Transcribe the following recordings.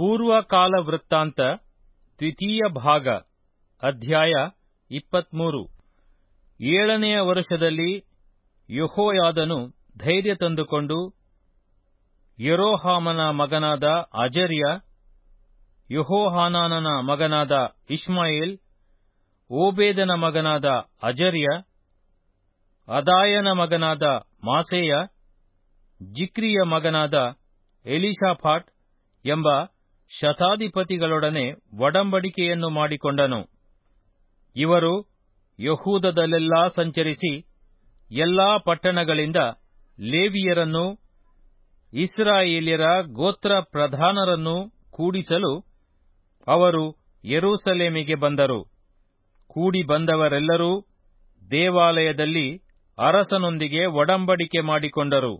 ಪೂರ್ವಕಾಲ ವೃತ್ತಾಂತ ದ್ವಿತೀಯ ಭಾಗ ಅಧ್ಯಾಯ ಇಪ್ಪತ್ಮೂರು ಏಳನೆಯ ವರುಷದಲ್ಲಿ ಯೆಹೋಯಾದನು ಧೈರ್ಯ ತಂದುಕೊಂಡು ಯೆರೋಹಾಮನ ಮಗನಾದ ಅಜರ್ಯ ಯೆಹೋಹಾನಾನನ ಮಗನಾದ ಇಷ್ಮಾಯೇಲ್ ಓಬೇದನ ಮಗನಾದ ಅಜರ್ಯ ಅದಾಯನ ಮಗನಾದ ಮಾಸೇಯ ಜಿಕ್ರಿಯ ಮಗನಾದ ಎಲೀಷಾಫಾಟ್ ಎಂಬ ಶತಾಧಿಪತಿಗಳೊಡನೆ ಒಡಂಬಡಿಕೆಯನ್ನು ಮಾಡಿಕೊಂಡನು ಇವರು ಯಹೂದದಲ್ಲೆಲ್ಲಾ ಸಂಚರಿಸಿ ಎಲ್ಲಾ ಪಟ್ಟಣಗಳಿಂದ ಲೇವಿಯರನ್ನೂ ಇಸ್ರಾಯೇಲ್ಯರ ಗೋತ್ರ ಪ್ರಧಾನರನ್ನೂ ಕೂಡಿಸಲು ಅವರು ಯೆರೂಸಲೇಮಿಗೆ ಬಂದರು ಕೂಡಿ ಬಂದವರೆಲ್ಲರೂ ದೇವಾಲಯದಲ್ಲಿ ಅರಸನೊಂದಿಗೆ ಒಡಂಬಡಿಕೆ ಮಾಡಿಕೊಂಡರು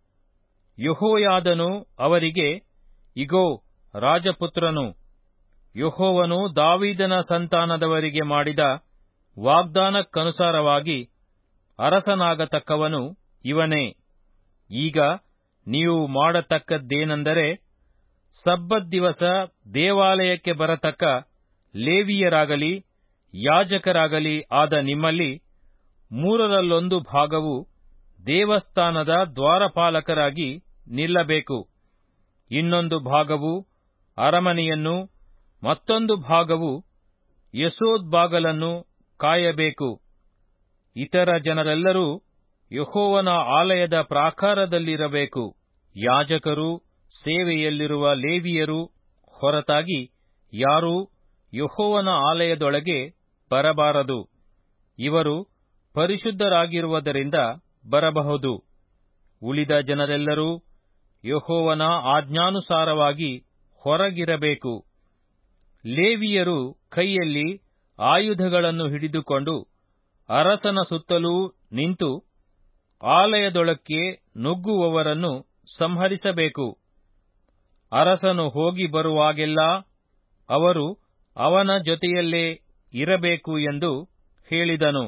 ಯೆಹೋಯಾದನು ಅವರಿಗೆ ಇಗೋ ರಾಜಪುತ್ರನು ಯೆಹೋವನು ದಾವೀದನ ಸಂತಾನದವರಿಗೆ ಮಾಡಿದ ವಾಗ್ದಾನಕ್ಕನುಸಾರವಾಗಿ ಅರಸನಾಗತಕ್ಕವನು ಇವನೇ ಈಗ ನೀವು ಮಾಡತಕ್ಕದ್ದೇನೆಂದರೆ ಸಬ್ಬತ್ ದಿವಸ ದೇವಾಲಯಕ್ಕೆ ಬರತಕ್ಕ ಲೇವಿಯರಾಗಲಿ ಯಾಜಕರಾಗಲಿ ಆದ ನಿಮ್ಮಲ್ಲಿ ಮೂರರಲ್ಲೊಂದು ಭಾಗವು ದೇವಸ್ಥಾನದ ದ್ವಾರಪಾಲಕರಾಗಿ ನಿಲ್ಲಬೇಕು ಇನ್ನೊಂದು ಭಾಗವು ಅರಮನೆಯನ್ನು ಮತ್ತೊಂದು ಭಾಗವು ಯಸೋದ್ ಬಾಗಲನ್ನು ಕಾಯಬೇಕು ಇತರ ಜನರೆಲ್ಲರೂ ಯೆಹೋವನ ಆಲಯದ ಪ್ರಾಕಾರದಲ್ಲಿರಬೇಕು ಯಾಜಕರು ಸೇವೆಯಲ್ಲಿರುವ ಲೇವಿಯರು ಹೊರತಾಗಿ ಯಾರೂ ಯೆಹೋವನ ಆಲಯದೊಳಗೆ ಬರಬಾರದು ಇವರು ಪರಿಶುದ್ಧರಾಗಿರುವುದರಿಂದ ಬರಬಹುದು ಉಳಿದ ಜನರೆಲ್ಲರೂ ಯೆಹೋವನ ಆಜ್ಞಾನುಸಾರವಾಗಿ ಹೊರಗಿರಬೇಕು ಲೇವಿಯರು ಕೈಯಲ್ಲಿ ಆಯುಧಗಳನ್ನು ಹಿಡಿದುಕೊಂಡು ಅರಸನ ಸುತ್ತಲೂ ನಿಂತು ಆಲಯದೊಳಕ್ಕೆ ನುಗ್ಗುವವರನ್ನು ಸಂಹರಿಸಬೇಕು ಅರಸನು ಹೋಗಿ ಬರುವಾಗೆಲ್ಲಾ ಅವರು ಅವನ ಜೊತೆಯಲ್ಲೇ ಇರಬೇಕು ಎಂದು ಹೇಳಿದನು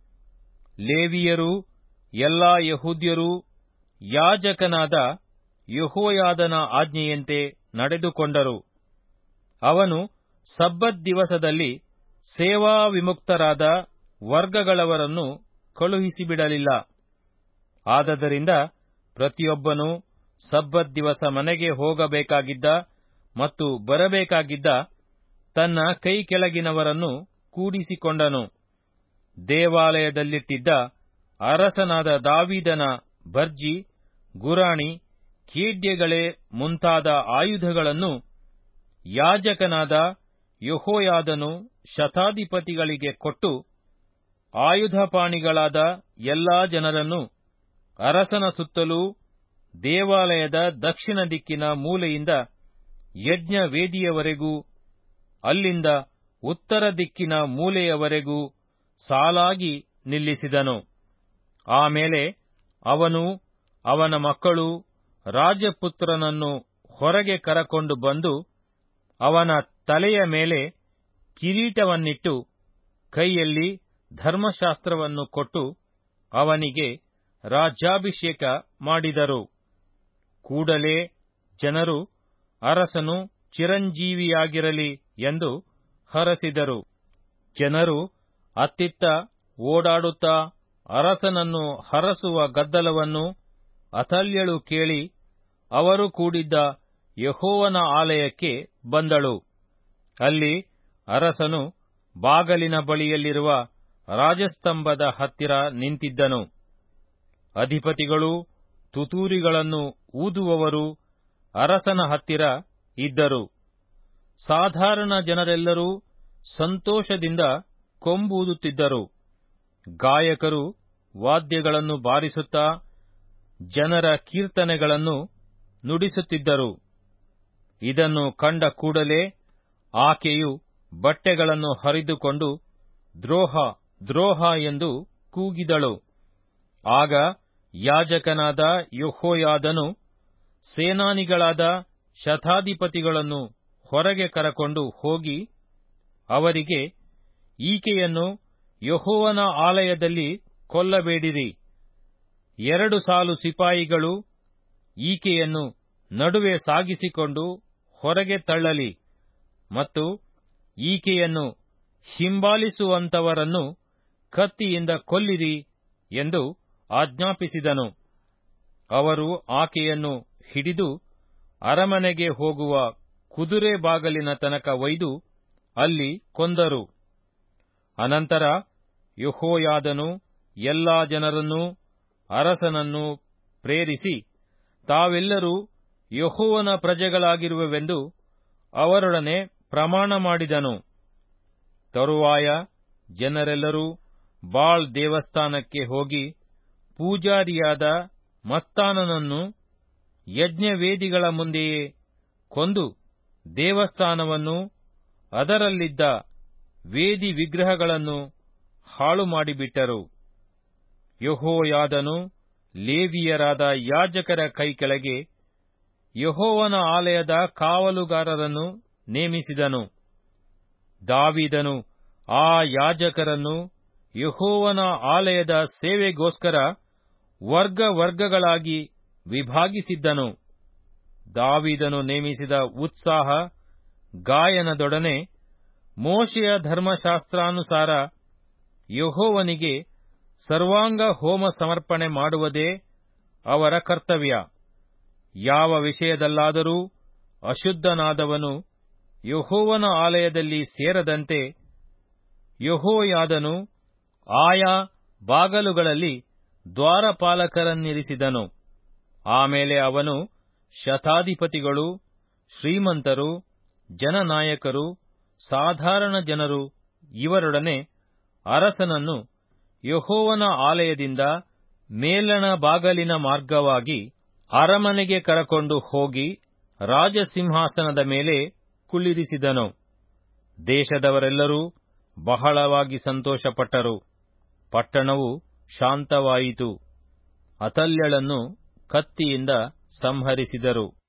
ಲೇವಿಯರು ಎಲ್ಲಾ ಯಹೂದ್ಯರೂ ಯಾಜಕನಾದ ಯೆಹೋಯಾದನ ಆಜ್ಞೆಯಂತೆ ನಡೆದುಕೊಂಡರು ಅವನು ಸಬ್ಬತ್ ದಿವಸದಲ್ಲಿ ಸೇವಾ ವಿಮುಕ್ತರಾದ ವರ್ಗಗಳವರನ್ನು ಕಳುಹಿಸಿಬಿಡಲಿಲ್ಲ ಆದದರಿಂದ ಪ್ರತಿಯೊಬ್ಬನು ಸಬ್ಬತ್ ದಿವಸ ಮನೆಗೆ ಹೋಗಬೇಕಾಗಿದ್ದ ಮತ್ತು ಬರಬೇಕಾಗಿದ್ದ ತನ್ನ ಕೈ ಕೆಳಗಿನವರನ್ನು ಕೂಡಿಸಿಕೊಂಡನು ದೇವಾಲಯದಲ್ಲಿಟ್ಟಿದ್ದ ಅರಸನಾದ ದಾವೀದನ ಬರ್ಜಿ ಗುರಾಣಿ ಖೇಡ್ಯಗಳೇ ಮುಂತಾದ ಆಯುಧಗಳನ್ನು ಯಾಜಕನಾದ ಯೆಹೋಯಾದನು ಶತಾಧಿಪತಿಗಳಿಗೆ ಕೊಟ್ಟು ಆಯುಧಪಾಣಿಗಳಾದ ಎಲ್ಲಾ ಜನರನ್ನು ಅರಸನ ಸುತ್ತಲೂ ದೇವಾಲಯದ ದಕ್ಷಿಣ ದಿಕ್ಕಿನ ಮೂಲೆಯಿಂದ ಯಜ್ಞ ವೇದಿಯವರೆಗೂ ಅಲ್ಲಿಂದ ಉತ್ತರ ದಿಕ್ಕಿನ ಮೂಲೆಯವರೆಗೂ ಸಾಲಾಗಿ ನಿಲ್ಲಿಸಿದನು ಆಮೇಲೆ ಅವನು ಅವನ ಮಕ್ಕಳು ರಾಜಪುತ್ರನನ್ನು ಹೊರಗೆ ಕರಕೊಂಡು ಬಂದು ಅವನ ತಲೆಯ ಮೇಲೆ ಕಿರೀಟವನ್ನಿಟ್ಟು ಕೈಯಲ್ಲಿ ಧರ್ಮಶಾಸ್ತ್ರವನ್ನು ಕೊಟ್ಟು ಅವನಿಗೆ ರಾಜ್ಯಾಭಿಷೇಕ ಮಾಡಿದರು ಕೂಡಲೇ ಜನರು ಅರಸನು ಚಿರಂಜೀವಿಯಾಗಿರಲಿ ಎಂದು ಹರಸಿದರು ಜನರು ಅತ್ತಿತ್ತ ಓಡಾಡುತ್ತಾ ಅರಸನನ್ನು ಹರಸುವ ಗದ್ದಲವನ್ನು ಅಥಲ್ಯಳು ಕೇಳಿ ಅವರು ಕೂಡಿದ್ದ ಯೆಹೋವನ ಆಲಯಕ್ಕೆ ಬಂದಳು ಅಲ್ಲಿ ಅರಸನು ಬಾಗಲಿನ ಬಳಿಯಲ್ಲಿರುವ ರಾಜಸ್ತಂಭದ ಹತ್ತಿರ ನಿಂತಿದ್ದನು ಅಧಿಪತಿಗಳು ತುತೂರಿಗಳನ್ನು ಊದುವವರು ಅರಸನ ಹತ್ತಿರ ಇದ್ದರು ಸಾಧಾರಣ ಜನರೆಲ್ಲರೂ ಸಂತೋಷದಿಂದ ಕೊಂಬೂದುತ್ತಿದ್ದರು ಗಾಯಕರು ವಾದ್ಯಗಳನ್ನು ಬಾರಿಸುತ್ತಾ ಜನರ ಕೀರ್ತನೆಗಳನ್ನು ನುಡಿಸುತ್ತಿದ್ದರು ಇದನ್ನು ಕಂಡ ಕೂಡಲೇ ಆಕೆಯು ಬಟ್ಟೆಗಳನ್ನು ಹರಿದುಕೊಂಡು ದ್ರೋಹ ದ್ರೋಹ ಎಂದು ಕೂಗಿದಳು ಆಗ ಯಾಜಕನಾದ ಯೆಹೋಯಾದನು ಸೇನಾನಿಗಳಾದ ಶತಾಧಿಪತಿಗಳನ್ನು ಹೊರಗೆ ಕರಕೊಂಡು ಹೋಗಿ ಅವರಿಗೆ ಈಕೆಯನ್ನು ಯೆಹೋವನ ಆಲಯದಲ್ಲಿ ಕೊಲ್ಲಬೇಡಿರಿ ಎರಡು ಸಾಲು ಸಿಪಾಯಿಗಳು ಈಕೆಯನ್ನು ನಡುವೆ ಸಾಗಿಸಿಕೊಂಡು ಹೊರಗೆ ತಳ್ಳಲಿ ಮತ್ತು ಈಕೆಯನ್ನು ಹಿಂಬಾಲಿಸುವಂತವರನ್ನು ಕತ್ತಿಯಿಂದ ಕೊಲ್ಲಿರಿ ಎಂದು ಆಜ್ಞಾಪಿಸಿದನು ಅವರು ಆಕೆಯನ್ನು ಹಿಡಿದು ಅರಮನೆಗೆ ಹೋಗುವ ಕುದುರೆ ಬಾಗಲಿನ ತನಕ ಒಯ್ದು ಅಲ್ಲಿ ಕೊಂದರು ಅನಂತರ ಯೆಹೋಯಾದನು ಎಲ್ಲಾ ಜನರನ್ನೂ ಅರಸನನ್ನು ಪ್ರೇರಿಸಿ ತಾವೆಲ್ಲರೂ ಯೆಹೋವನ ಪ್ರಜೆಗಳಾಗಿರುವೆವೆಂದು ಅವರೊಡನೆ ಪ್ರಮಾಣ ಮಾಡಿದನು ತರುವಾಯ ಜನರೆಲ್ಲರೂ ಬಾಳ್ ದೇವಸ್ಥಾನಕ್ಕೆ ಹೋಗಿ ಪೂಜಾರಿಯಾದ ಮತ್ತಾನನನ್ನು ಯಜ್ಞವೇದಿಗಳ ಮುಂದೆಯೇ ಕೊಂದು ದೇವಸ್ಥಾನವನ್ನು ಅದರಲ್ಲಿದ್ದ ವೇದಿ ವಿಗ್ರಹಗಳನ್ನು ಹಾಳು ಮಾಡಿಬಿಟ್ಟರು ಯೆಹೋಯಾದನು ಲೇವಿಯರಾದ ಯಾಜಕರ ಕೈಕೆಳಗೆ ಯೆಹೋವನ ಆಲಯದ ಕಾವಲುಗಾರರನ್ನು ನೇಮಿಸಿದನು ದಾವಿದನು ಆ ಯಾಜಕರನ್ನು ಯೆಹೋವನ ಆಲಯದ ಸೇವೆಗೋಸ್ಕರ ವರ್ಗ ವರ್ಗಗಳಾಗಿ ವಿಭಾಗಿಸಿದ್ದನು ದಾವಿದನು ನೇಮಿಸಿದ ಉತ್ಸಾಹ ಗಾಯನದೊಡನೆ ಮೋಶೆಯ ಧರ್ಮಶಾಸ್ತ್ರಾನುಸಾರ ಯೆಹೋವನಿಗೆ ಸರ್ವಾಂಗ ಹೋಮ ಸಮರ್ಪಣೆ ಮಾಡುವುದೇ ಅವರ ಕರ್ತವ್ಯ ಯಾವ ವಿಷಯದಲ್ಲಾದರೂ ಅಶುದ್ಧನಾದವನು ಯೆಹೋವನ ಆಲಯದಲ್ಲಿ ಸೇರದಂತೆ ಯೆಹೋಯಾದನು ಆಯಾ ಬಾಗಲುಗಳಲ್ಲಿ ದ್ವಾರಪಾಲಕರನ್ನಿರಿಸಿದನು ಆಮೇಲೆ ಅವನು ಶತಾಧಿಪತಿಗಳು ಶ್ರೀಮಂತರು ಜನನಾಯಕರು ಸಾಧಾರಣ ಜನರು ಇವರೊಡನೆ ಅರಸನನ್ನು ಯೆಹೋವನ ಆಲಯದಿಂದ ಮೇಲಣ ಬಾಗಲಿನ ಮಾರ್ಗವಾಗಿ ಅರಮನೆಗೆ ಕರಕೊಂಡು ಹೋಗಿ ರಾಜಸಿಂಹಾಸನದ ಮೇಲೆ ಕುಳ್ಳಿರಿಸಿದನು ದೇಶದವರೆಲ್ಲರೂ ಬಹಳವಾಗಿ ಸಂತೋಷಪಟ್ಟರು ಪಟ್ಟಣವು ಶಾಂತವಾಯಿತು ಅತಲ್ಯಳನ್ನು ಕತ್ತಿಯಿಂದ ಸಂಹರಿಸಿದರು